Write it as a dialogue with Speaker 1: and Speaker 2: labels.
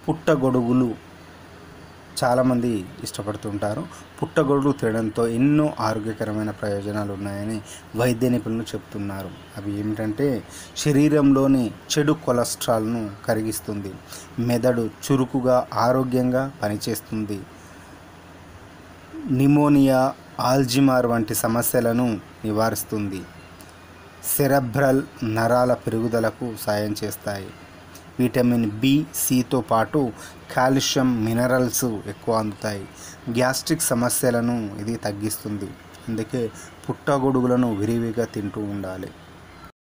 Speaker 1: పుట్టగొడుగులు చాలామంది ఇష్టపడుతుంటారు పుట్టగొడుగులు తినడంతో ఎన్నో ఆరోగ్యకరమైన ప్రయోజనాలు ఉన్నాయని వైద్య నిపుణులు చెప్తున్నారు అవి ఏమిటంటే శరీరంలోని చెడు కొలెస్ట్రాల్ను కరిగిస్తుంది మెదడు చురుకుగా ఆరోగ్యంగా పనిచేస్తుంది నిమోనియా ఆల్జిమార్ వంటి సమస్యలను నివారిస్తుంది సెరెబ్రల్ నరాల పెరుగుదలకు సాయం చేస్తాయి విటమిన్ బి సితో పాటు కాల్షియం మినరల్స్ ఎక్కువ అందుతాయి గ్యాస్ట్రిక్ సమస్యలను ఇది తగ్గిస్తుంది అందుకే పుట్టగొడుగులను విరివిగా తింటూ ఉండాలి